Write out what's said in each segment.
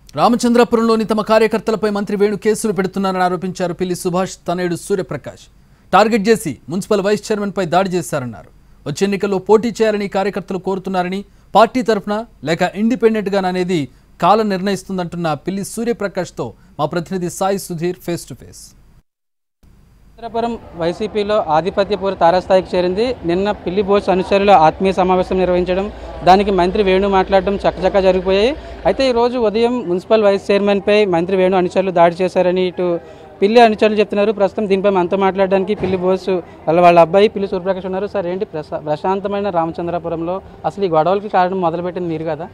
రామచంద్రపురంలోని తమ కార్యకర్తలపై మంత్రి వేణు కేసులు పెడుతున్నారని ఆరోపించారు పిల్లి సుభాష్ తనయుడు సూర్యప్రకాష్ టార్గెట్ చేసి మున్సిపల్ వైస్ చైర్మన్ పై దాడి చేశారన్నారు వచ్చే ఎన్నికల్లో పోటీ చేయాలని కార్యకర్తలు కోరుతున్నారని పార్టీ తరఫున లేక ఇండిపెండెంట్ అనేది కాలం నిర్ణయిస్తుందంటున్న పిల్లి సూర్యప్రకాష్తో మా ప్రతినిధి Sai Sudheer face to face Chandrapuram వైసీపీలో ఆధిపత్యపూర్ తారాస్థాయికి చేరింది నిన్న పిల్లి బోస్ అనుచరుల ఆత్మీయ సమావేశం నిర్వహించడం దానికి మంత్రి వేణు మాట్లాడడం చక్కచక్క జరిగిపోయాయి అయితే ఈరోజు ఉదయం మున్సిపల్ వైస్ చైర్మన్పై మంత్రి వేణు అనుచరులు దాడి చేశారని ఇటు పిల్లి అనుచరులు చెప్తున్నారు ప్రస్తుతం దీనిపై మనతో మాట్లాడడానికి పిల్లి బోస్ వాళ్ళ వాళ్ళ అబ్బాయి పిల్లి సూర్యప్రకాష్ ఉన్నారు సార్ ఏంటి ప్రశా ప్రశాంతమైన రామచంద్రపురంలో అసలు ఈ గొడవలకి కారణం మొదలుపెట్టింది మీరు కదా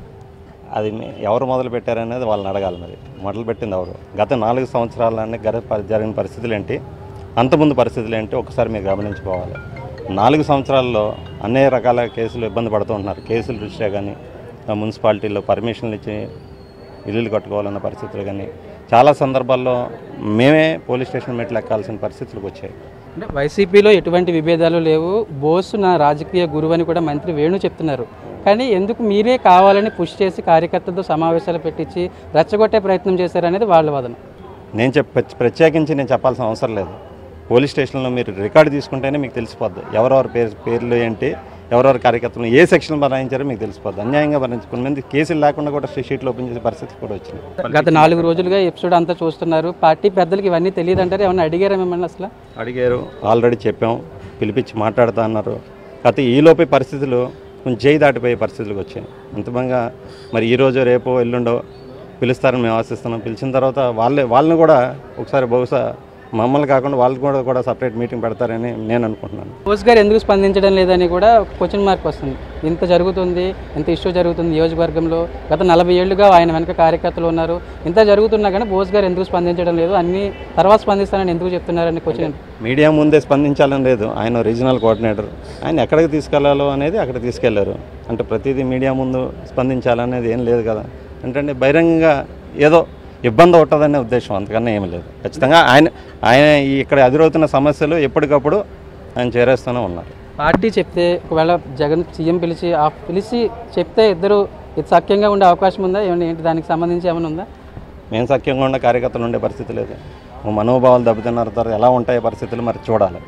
అది మీ- ఎవరు మొదలు పెట్టారనేది వాళ్ళని అడగాలి మరి మొదలు పెట్టింది ఎవరు గత నాలుగు సంవత్సరాలనే గత ప- జరిగిన పరిస్థితులు ఏంటి అంతకుముందు పరిస్థితులు ఏంటి ఒకసారి మీరు గమనించుకోవాలి నాలుగు సంవత్సరాల్లో అనేక రకాల కేసులు ఇబ్బంది పడుతూ ఉంటున్నారు కేసుల దృష్ట్యా కానీ ఆ మున్సిపాలిటీలో పర్మిషన్లు ఇచ్చి ఇల్లులు కట్టుకోవాలన్న పరిస్థితులు కానీ చాలా సందర్భాల్లో మేమే పోలీస్ స్టేషన్ మెట్లు ఎక్కాల్సిన పరిస్థితులకు వచ్చాయి అంటే వైసీపీలో ఎటువంటి విభేదాలు లేవు బోస్ నా రాజకీయ గురువు అని కూడా మంత్రి వేణు చెప్తున్నారు కానీ ఎందుకు మీరే కావాలని పుష్ చేసి కార్యకర్తలతో సమావేశాలు పెట్టించి రెచ్చగొట్టే ప్రయత్నం చేశారనేది వాళ్ళ వాదన నేను చెప్ ప్రత్యేకించి నేను చెప్పాల్సిన అవసరం లేదు పోలీస్ స్టేషన్లో మీరు రికార్డు తీసుకుంటేనే మీకు తెలిసిపోద్ది ఎవరెవరి పేరు పేర్లు ఏంటి ఎవరెవరి కార్యకర్తలు ఏ సెక్షన్ బనాయించారో మీకు తెలిసిపోద్ది అన్యాయంగా భరించుకున్న మంది కేసులు లేకుండా కూడా షీట్లు ఓపెన్ చేసే పరిస్థితి కూడా వచ్చింది గత నాలుగు రోజులుగా ఎపిసోడ్ అంతా చూస్తున్నారు పార్టీ పెద్దలకి ఇవన్నీ తెలియదు అంటారు ఏమన్నా అడిగారా మిమ్మల్ని అసలు అడిగారు ఆల్రెడీ చెప్పాం పిలిపించి మాట్లాడుతా అన్నారు కాకపోతే ఈలోపే పరిస్థితులు కొంచెం చేయి దాటిపోయే పరిస్థితులకు వచ్చాయి అంతమంగా మరి ఈరోజు రేపు ఎల్లుండో పిలుస్తారని మేము ఆశిస్తున్నాం పిలిచిన తర్వాత వాళ్ళే వాళ్ళని కూడా ఒకసారి బహుశా మమ్మల్ని కాకుండా వాళ్ళు కూడా కూడా సపరేట్ మీటింగ్ పెడతారని నేను అనుకుంటున్నాను బోస్ గారు ఎందుకు స్పందించడం లేదని కూడా క్వశ్చన్ మార్క్ వస్తుంది ఇంత జరుగుతుంది ఇంత ఇష్యూ జరుగుతుంది నియోజకవర్గంలో గత నలభై ఏళ్లుగా ఆయన వెనక కార్యకర్తలు ఉన్నారు ఇంత జరుగుతున్నా కానీ బోస్ గారు ఎందుకు స్పందించడం లేదు అన్ని తర్వాత స్పందిస్తానని ఎందుకు చెప్తున్నారని క్వశ్చన్ మీడియా ముందే స్పందించాలని లేదు ఆయన రీజనల్ కోఆర్డినేటర్ ఆయన ఎక్కడికి తీసుకెళ్లాలో అనేది అక్కడ తీసుకెళ్లారు అంటే ప్రతిదీ మీడియా ముందు స్పందించాలనేది ఏం లేదు కదా అంటే బహిరంగంగా ఏదో ఇబ్బంది ఉంటుందనే ఉద్దేశం అంతకన్నా ఏమీ లేదు ఖచ్చితంగా ఆయన ఆయన ఈ ఇక్కడ ఎదురవుతున్న సమస్యలు ఎప్పటికప్పుడు ఆయన చేరేస్తూనే ఉన్నారు పార్టీ చెప్తే ఒకవేళ జగన్ సీఎం పిలిచి ఆ పిలిచి చెప్తే ఇద్దరు ఇది సఖ్యంగా ఉండే అవకాశం ఉందా ఏమైనా ఏంటి దానికి సంబంధించి ఏమైనా ఉందా మేము సఖ్యంగా ఉండే కార్యకర్తలు ఉండే పరిస్థితి లేదు మా మనోభావాలు దెబ్బతిన్నారు తర్వాత ఎలా ఉంటాయి పరిస్థితులు మరి చూడాలి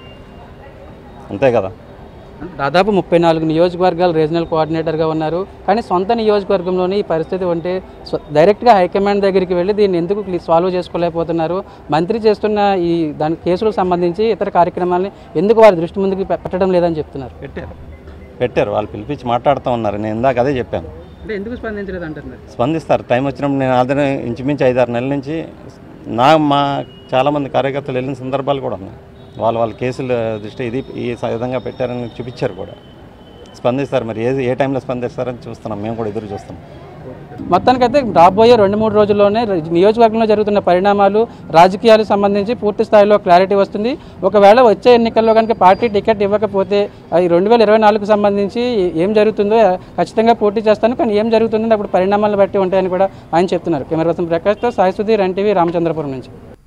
అంతే కదా దాదాపు ముప్పై నాలుగు నియోజకవర్గాలు రీజనల్ కోఆర్డినేటర్గా ఉన్నారు కానీ సొంత నియోజకవర్గంలోనే ఈ పరిస్థితి ఉంటే స్వ- డైరెక్ట్గా హైకమాండ్ దగ్గరికి వెళ్ళి దీన్ని ఎందుకు క్లి- సాల్వ్ చేసుకోలేకపోతున్నారు మంత్రి చేస్తున్న ఈ దాని కేసులకు సంబంధించి ఇతర కార్యక్రమాలని ఎందుకు వారి దృష్టి ముందుకు పె- పెట్టడం లేదని చెప్తున్నారు పెట్టారు పెట్టారు వాళ్ళు పిలిపించి మాట్లాడుతూ ఉన్నారు నేను ఇందాక అదే చెప్పాను అంటే ఎందుకు స్పందించలేదు అంటున్నారు స్పందిస్తారు టైం వచ్చినప్పుడు నేను ఆల్రెడీ ఇంచుమించు ఐదారు నెలల నుంచి నా మా చాలామంది కార్యకర్తలు వెళ్ళిన సందర్భాలు కూడా ఉన్నాయి వాళ్ళు వాళ్ళ కేసుల దృష్టి ఇది ఈ విధంగా పెట్టారని చూపించారు కూడా స్పందిస్తారు మరి ఏ ఏ టైంలో స్పందిస్తారని చూస్తున్నాం మేము కూడా ఎదురు చూస్తున్నాం మొత్తానికైతే రాబోయే రెండు మూడు రోజుల్లోనే ర- నియోజకవర్గంలో జరుగుతున్న పరిణామాలు రాజకీయాలకు సంబంధించి పూర్తి స్థాయిలో క్లారిటీ వస్తుంది ఒకవేళ వచ్చే ఎన్నికల్లో కనుక పార్టీ టికెట్ ఇవ్వకపోతే ఈ రెండు వేల ఇరవై నాలుగుకు సంబంధించి ఏం జరుగుతుందో ఖచ్చితంగా పోటీ చేస్తాను కానీ ఏం జరుగుతుందో అప్పుడు పరిణామాలను బట్టి ఉంటాయని కూడా ఆయన చెప్తున్నారు కెమెరా పర్సన్ ప్రకాష్తో సాయి సుధీర్ ఎన్టీవీ రామచంద్రపురం నుంచి